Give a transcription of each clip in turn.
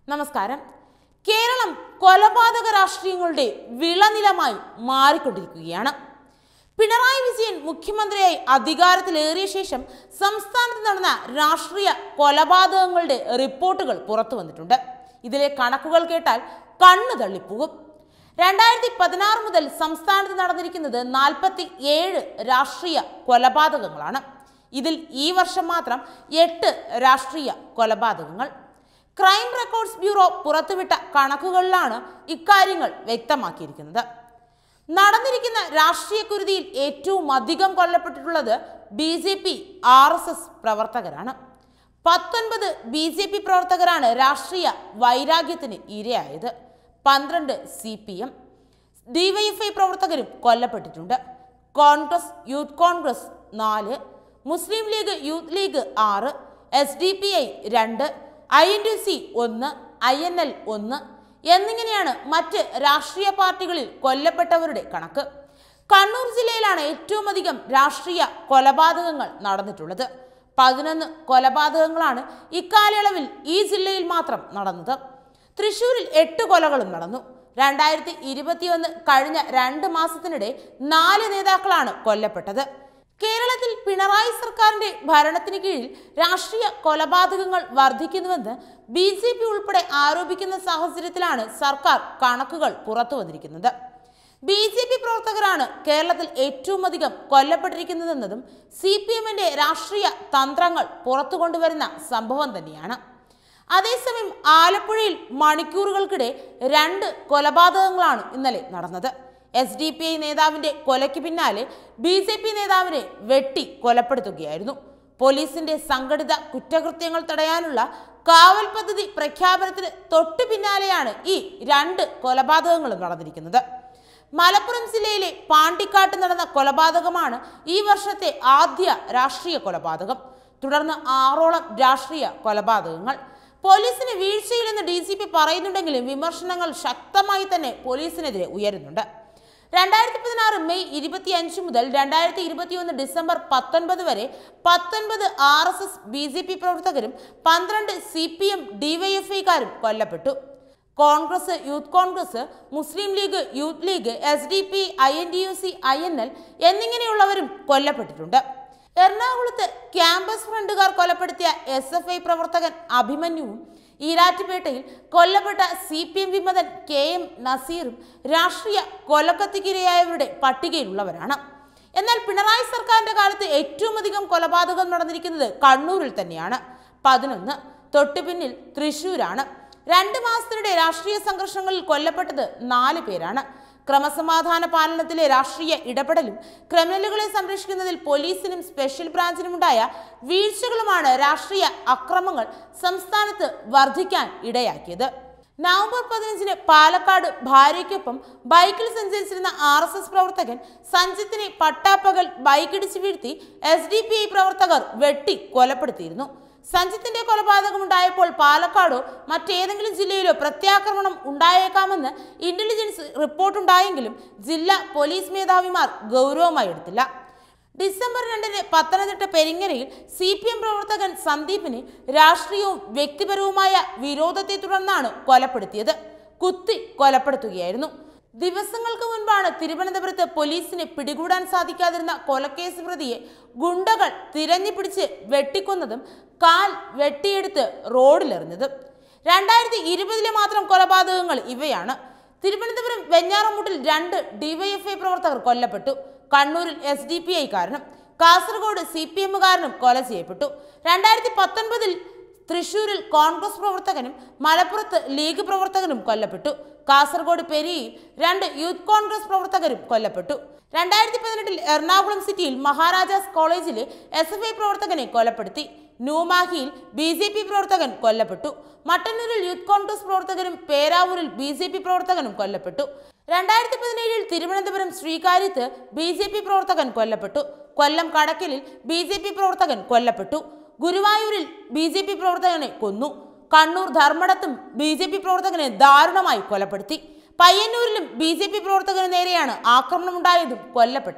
നമസ്കാരം കേരളം കൊലപാതക രാഷ്ട്രീയങ്ങളുടെ വിളനിലമായി മാറിക്കൊണ്ടിരിക്കുകയാണ് പിണറായി വിജയൻ മുഖ്യമന്ത്രിയായി അധികാരത്തിലേറിയ ശേഷം സംസ്ഥാനത്ത് നടന്ന രാഷ്ട്രീയ കൊലപാതകങ്ങളുടെ റിപ്പോർട്ടുകൾ പുറത്തു വന്നിട്ടുണ്ട് ഇതിലെ കണക്കുകൾ കേട്ടാൽ കണ്ണു തള്ളിപ്പോകും രണ്ടായിരത്തി പതിനാറ് മുതൽ സംസ്ഥാനത്ത് നടന്നിരിക്കുന്നത് നാൽപ്പത്തി ഏഴ് രാഷ്ട്രീയ കൊലപാതകങ്ങളാണ് ഇതിൽ ഈ വർഷം മാത്രം എട്ട് രാഷ്ട്രീയ കൊലപാതകങ്ങൾ ക്രൈം റെക്കോർഡ്സ് ബ്യൂറോ പുറത്തുവിട്ട കണക്കുകളിലാണ് ഇക്കാര്യങ്ങൾ വ്യക്തമാക്കിയിരിക്കുന്നത് നടന്നിരിക്കുന്ന രാഷ്ട്രീയ കുരുതിയിൽ ഏറ്റവും അധികം കൊല്ലപ്പെട്ടിട്ടുള്ളത് B J P R S S പ്രവർത്തകരാണ് പത്തൊൻപത് ബി ജെ പി പ്രവർത്തകരാണ് രാഷ്ട്രീയ വൈരാഗ്യത്തിന് ഇരയായത് പന്ത്രണ്ട് സി പി എം ഡിവൈഎഫ്ഐ പ്രവർത്തകരും കൊല്ലപ്പെട്ടിട്ടുണ്ട് കോൺഗ്രസ് യൂത്ത് കോൺഗ്രസ് നാല് മുസ്ലിം ലീഗ് യൂത്ത് ലീഗ് ആറ് എസ് ഡി പി ഐ രണ്ട് ഐ എൻ ഡി സി ഒന്ന് ഐ എൻ എൽ ഒന്ന് എന്നിങ്ങനെയാണ് മറ്റ് രാഷ്ട്രീയ പാർട്ടികളിൽ കൊല്ലപ്പെട്ടവരുടെ കണക്ക് കണ്ണൂർ ജില്ലയിലാണ് ഏറ്റവും അധികം രാഷ്ട്രീയ കൊലപാതകങ്ങൾ നടന്നിട്ടുള്ളത് പതിനൊന്ന് കൊലപാതകങ്ങളാണ് ഇക്കാലയളവിൽ ഈ ജില്ലയിൽ മാത്രം നടന്നത് തൃശൂരിൽ എട്ട് കൊലകളും നടന്നു രണ്ടായിരത്തി ഇരുപത്തിയൊന്ന് കഴിഞ്ഞ രണ്ട് മാസത്തിനിടെ നാല് നേതാക്കളാണ് കൊല്ലപ്പെട്ടത് കേരളത്തിൽ പിണറായി സർക്കാരിന്റെ ഭരണത്തിന് കീഴിൽ രാഷ്ട്രീയ കൊലപാതകങ്ങൾ വർദ്ധിക്കുന്നുവെന്ന് ബി ജെ പി ഉൾപ്പെടെ ആരോപിക്കുന്ന സാഹചര്യത്തിലാണ് സർക്കാർ കണക്കുകൾ പുറത്തു വന്നിരിക്കുന്നത് ബി ജെ പി പ്രവർത്തകരാണ് കേരളത്തിൽ ഏറ്റവും അധികം കൊല്ലപ്പെട്ടിരിക്കുന്നതെന്നതും സി പി എമ്മിന്റെ രാഷ്ട്രീയ തന്ത്രങ്ങൾ പുറത്തു കൊണ്ടുവരുന്ന സംഭവം തന്നെയാണ് അതേസമയം ആലപ്പുഴയിൽ മണിക്കൂറുകൾക്കിടെ രണ്ട് കൊലപാതകങ്ങളാണ് ഇന്നലെ നടന്നത് എസ് ഡി പി ഐ നേതാവിന്റെ കൊലയ്ക്ക് പിന്നാലെ ബി ജെ പി നേതാവിനെ വെട്ടി കൊലപ്പെടുത്തുകയായിരുന്നു പോലീസിന്റെ സംഘടിത കുറ്റകൃത്യങ്ങൾ തടയാനുള്ള കാവൽ പദ്ധതി പ്രഖ്യാപനത്തിന് തൊട്ടു പിന്നാലെയാണ് ഈ രണ്ട് കൊലപാതകങ്ങളും നടന്നിരിക്കുന്നത് മലപ്പുറം ജില്ലയിലെ പാണ്ടിക്കാട്ട് നടന്ന കൊലപാതകമാണ് ഈ വർഷത്തെ ആദ്യ രാഷ്ട്രീയ കൊലപാതകം തുടർന്ന് ആറോളം രാഷ്ട്രീയ കൊലപാതകങ്ങൾ പോലീസിന് വീഴ്ചയില്ലെന്ന് ഡി ജി പി പറയുന്നുണ്ടെങ്കിലും വിമർശനങ്ങൾ ശക്തമായി തന്നെ പോലീസിനെതിരെ ഉയരുന്നുണ്ട് രണ്ടായിരത്തി പതിനാറ് മെയ് ഇരുപത്തി അഞ്ച് മുതൽ രണ്ടായിരത്തി ഇരുപത്തിയൊന്ന് ഡിസംബർ പത്തൊൻപത് വരെ പത്തൊൻപത് R S S B J P പ്രവർത്തകരും പന്ത്രണ്ട് സി പി എം ഡിവൈഎഫ്ഐക്കാരും കൊല്ലപ്പെട്ടു Congress youth Congress Muslim League youth League S D P I N D U C I N L എന്നിങ്ങനെയുള്ളവരും കൊല്ലപ്പെട്ടിട്ടുണ്ട് എറണാകുളത്ത് ക്യാമ്പസ് ഫ്രണ്ടുകാർ കൊലപ്പെടുത്തിയ എസ് എഫ് ഐ പ്രവർത്തകൻ അഭിമന്യുവും ഈരാറ്റുപേട്ടയിൽ കൊല്ലപ്പെട്ട സി പി എം വിമതൻ കെ എം നസീറും രാഷ്ട്രീയ കൊലക്കത്തിക്കിരയായവരുടെ പട്ടികയിലുള്ളവരാണ് എന്നാൽ പിണറായി സർക്കാരിന്റെ കാലത്ത് ഏറ്റവും അധികം കൊലപാതകം നടന്നിരിക്കുന്നത് കണ്ണൂരിൽ തന്നെയാണ് പതിനൊന്ന് തൊട്ടു പിന്നിൽ തൃശൂരാണ് രണ്ട് മാസത്തിനിടെ രാഷ്ട്രീയ സംഘർഷങ്ങളിൽ കൊല്ലപ്പെട്ടത് നാല് പേരാണ് ക്രമസമാധാന പാലനത്തിലെ രാഷ്ട്രീയ ഇടപെടലും ക്രിമിനലുകളെ സംരക്ഷിക്കുന്നതിൽ പോലീസിനും സ്പെഷ്യൽ ബ്രാഞ്ചിനുമുണ്ടായ വീഴ്ചകളുമാണ് രാഷ്ട്രീയ അക്രമങ്ങൾ സംസ്ഥാനത്ത് വർദ്ധിക്കാൻ ഇടയാക്കിയത് നവംബർ പതിനഞ്ചിന് പാലക്കാട് ഭാര്യയ്ക്കൊപ്പം ബൈക്കിൽ സഞ്ചരിച്ചിരുന്ന ആർ എസ് എസ് പ്രവർത്തകൻ സഞ്ജിത്തിനെ പട്ടാപ്പകൽ ബൈക്കിടിച്ച് വീഴ്ത്തി എസ് ഡി പി ഐ പ്രവർത്തകർ വെട്ടി കൊലപ്പെടുത്തിയിരുന്നു സഞ്ജിത്തിന്റെ കൊലപാതകം ഉണ്ടായപ്പോൾ പാലക്കാടോ മറ്റേതെങ്കിലും ജില്ലയിലോ പ്രത്യാക്രമണം ഉണ്ടായേക്കാമെന്ന് ഇന്റലിജൻസ് റിപ്പോർട്ടുണ്ടായെങ്കിലും ജില്ലാ പോലീസ് മേധാവിമാർ ഗൗരവമായി എടുത്തില്ല ഡിസംബർ രണ്ടിന് പത്തനംതിട്ട പെരിങ്ങരയിൽ സി പി എം പ്രവർത്തകൻ സന്ദീപിനെ രാഷ്ട്രീയവും വ്യക്തിപരവുമായ വിരോധത്തെ തുടർന്നാണ് കൊലപ്പെടുത്തിയത് കുത്തി കൊലപ്പെടുത്തുകയായിരുന്നു ദിവസങ്ങൾക്ക് മുൻപാണ് തിരുവനന്തപുരത്ത് പോലീസിന് പിടികൂടാൻ സാധിക്കാതിരുന്ന കൊലക്കേസ് പ്രതിയെ ഗുണ്ടകൾ തിരഞ്ഞു പിടിച്ച് വെട്ടിക്കൊന്നതും കാൽ വെട്ടിയെടുത്ത് റോഡിലെറിഞ്ഞതും രണ്ടായിരത്തി ഇരുപതിലെ മാത്രം കൊലപാതകങ്ങൾ ഇവയാണ് തിരുവനന്തപുരം വെഞ്ഞാറമൂട്ടിൽ രണ്ട് ഡിവൈഎഫ്ഐ പ്രവർത്തകർ കൊല്ലപ്പെട്ടു കണ്ണൂരിൽ എസ് ഡി പി ഐക്കാരനും കാസർഗോഡ് സി പി എമ്മുകാരനും കൊല ചെയ്യപ്പെട്ടു രണ്ടായിരത്തി പത്തൊൻപതിൽ തൃശൂരിൽ കോൺഗ്രസ് പ്രവർത്തകനും മലപ്പുറത്ത് ലീഗ് പ്രവർത്തകനും കൊല്ലപ്പെട്ടു കാസർഗോഡ് പെരിയിൽ രണ്ട് യൂത്ത് കോൺഗ്രസ് പ്രവർത്തകരും കൊല്ലപ്പെട്ടു രണ്ടായിരത്തി പതിനെട്ടിൽ എറണാകുളം സിറ്റിയിൽ മഹാരാജാസ് കോളേജിലെ എസ് എഫ് ഐ പ്രവർത്തകനെ കൊലപ്പെടുത്തി ന്യൂമാഹിയിൽ ബി ജെ പി പ്രവർത്തകൻ കൊല്ലപ്പെട്ടു മട്ടന്നൂരിൽ യൂത്ത് കോൺഗ്രസ് പ്രവർത്തകനും പേരാവൂരിൽ ബി ജെ പി പ്രവർത്തകനും കൊല്ലപ്പെട്ടു രണ്ടായിരത്തി പതിനേഴിൽ തിരുവനന്തപുരം ശ്രീകാര്യത്ത് ബി ജെ പി പ്രവർത്തകൻ കൊല്ലപ്പെട്ടു കൊല്ലം കടക്കലിൽ ബി ജെ പി പ്രവർത്തകൻ കൊല്ലപ്പെട്ടു ഗുരുവായൂരിൽ ബി ജെ പി പ്രവർത്തകനെ കൊന്നു കണ്ണൂർ ധർമ്മടത്തും ബി ജെ പി പ്രവർത്തകനെ ദാരുണമായി കൊലപ്പെടുത്തി പയ്യന്നൂരിലും ബി ജെ പി പ്രവർത്തകന് നേരെയാണ് ആക്രമണമുണ്ടായതും കൊല്ലപ്പെട്ടതും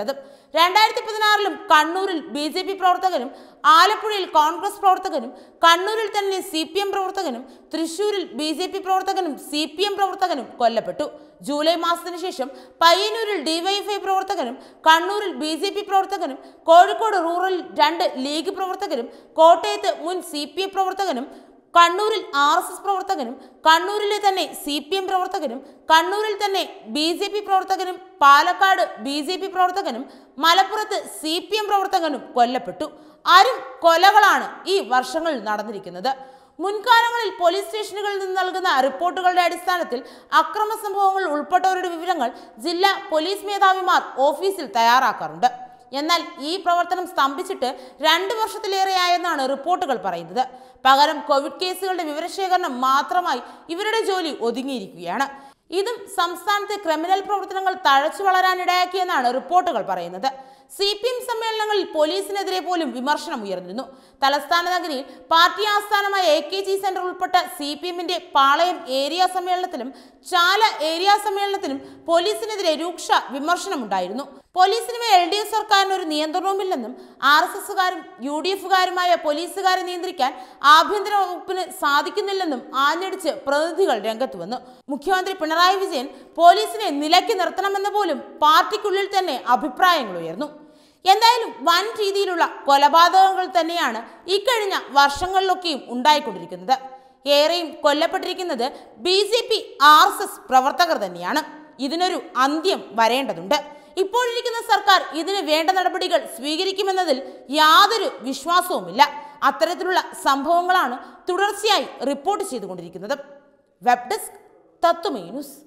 രണ്ടായിരത്തി പതിനാറിലും കണ്ണൂരിൽ ബി ജെ പി പ്രവർത്തകനും ആലപ്പുഴയിൽ കോൺഗ്രസ് പ്രവർത്തകനും കണ്ണൂരിൽ തന്നെ സി പി എം പ്രവർത്തകനും തൃശൂരിൽ ബി ജെ പി പ്രവർത്തകനും സി പി എം പ്രവർത്തകനും കൊല്ലപ്പെട്ടു ജൂലൈ മാസത്തിന് ശേഷം പയ്യന്നൂരിൽ ഡിവൈഎഫ്ഐ പ്രവർത്തകനും കണ്ണൂരിൽ ബി ജെ പി പ്രവർത്തകനും കോഴിക്കോട് റൂറലിൽ രണ്ട് ലീഗ് പ്രവർത്തകരും കോട്ടയത്ത് മുൻ സി പി എം പ്രവർത്തകനും കണ്ണൂരിൽ ആർ എസ് എസ് പ്രവർത്തകനും കണ്ണൂരിലെ തന്നെ സി പി എം പ്രവർത്തകനും കണ്ണൂരിൽ തന്നെ ബി ജെ പി പ്രവർത്തകനും പാലക്കാട് ബി ജെ പി പ്രവർത്തകനും മലപ്പുറത്ത് സി പി എം പ്രവർത്തകനും കൊല്ലപ്പെട്ടു ആരും കൊലകളാണ് ഈ വർഷങ്ങളിൽ നടന്നിരിക്കുന്നത് മുൻകാലങ്ങളിൽ പോലീസ് സ്റ്റേഷനുകളിൽ നിന്ന് നൽകുന്ന റിപ്പോർട്ടുകളുടെ അടിസ്ഥാനത്തിൽ അക്രമ സംഭവങ്ങൾ ഉൾപ്പെട്ടവരുടെ വിവരങ്ങൾ ജില്ലാ പോലീസ് മേധാവിമാർ ഓഫീസിൽ തയ്യാറാക്കാറുണ്ട് എന്നാൽ ഈ പ്രവർത്തനം സ്തംഭിച്ചിട്ട് രണ്ട് വർഷത്തിലേറെയായെന്നാണ് റിപ്പോർട്ടുകൾ പറയുന്നത് പകരം കോവിഡ് കേസുകളുടെ വിവരശേഖരണം മാത്രമായി ഇവരുടെ ജോലി ഒതുങ്ങിയിരിക്കുകയാണ് ഇതും സംസ്ഥാനത്തെ ക്രിമിനൽ പ്രവർത്തനങ്ങൾ തഴച്ചു വളരാനിടയാക്കിയെന്നാണ് റിപ്പോർട്ടുകൾ പറയുന്നത് സി പി എം സമ്മേളനങ്ങളിൽ പോലീസിനെതിരെ പോലും വിമർശനം ഉയർന്നിരുന്നു തലസ്ഥാന നഗരിയിൽ പാർട്ടി ആസ്ഥാനമായ എ കെ ജി സെന്റർ ഉൾപ്പെട്ട സി പി എമ്മിന്റെ പാളയം ഏരിയ സമ്മേളനത്തിലും ചാല ഏരിയ സമ്മേളനത്തിലും പോലീസിനെതിരെ രൂക്ഷ വിമർശനമുണ്ടായിരുന്നു പോലീസിന് മേൽ എൽ ഡി എഫ് സർക്കാരിന് ഒരു നിയന്ത്രണവുമില്ലെന്നും ആർ എസ് എസുകാരും യു ഡി എഫുകാരുമായ പോലീസുകാരെ നിയന്ത്രിക്കാൻ ആഭ്യന്തര വകുപ്പിന് സാധിക്കുന്നില്ലെന്നും ആഞ്ഞടിച്ച് പ്രതിനിധികൾ രംഗത്ത് വന്നു മുഖ്യമന്ത്രി പിണറായി വിജയൻ പോലീസിനെ നിലയ്ക്ക് നിർത്തണമെന്ന് പോലും പാർട്ടിക്കുള്ളിൽ തന്നെ അഭിപ്രായങ്ങൾ ഉയർന്നു എന്തായാലും വൻ രീതിയിലുള്ള കൊലപാതകങ്ങൾ തന്നെയാണ് ഇക്കഴിഞ്ഞ വർഷങ്ങളിലൊക്കെയും ഉണ്ടായിക്കൊണ്ടിരിക്കുന്നത് ഏറെയും കൊല്ലപ്പെട്ടിരിക്കുന്നത് B J P R S S പ്രവർത്തകർ തന്നെയാണ് ഇതിനൊരു അന്ത്യം വരേണ്ടതുണ്ട് ഇപ്പോഴിരിക്കുന്ന സർക്കാർ ഇതിന് വേണ്ട നടപടികൾ സ്വീകരിക്കുമെന്നതിൽ യാതൊരു വിശ്വാസവുമില്ല അത്തരത്തിലുള്ള സംഭവങ്ങളാണ് തുടർച്ചയായി റിപ്പോർട്ട് ചെയ്തുകൊണ്ടിരിക്കുന്നത് വെബ് ഡെസ്ക് തത്വമേ ന്യൂസ്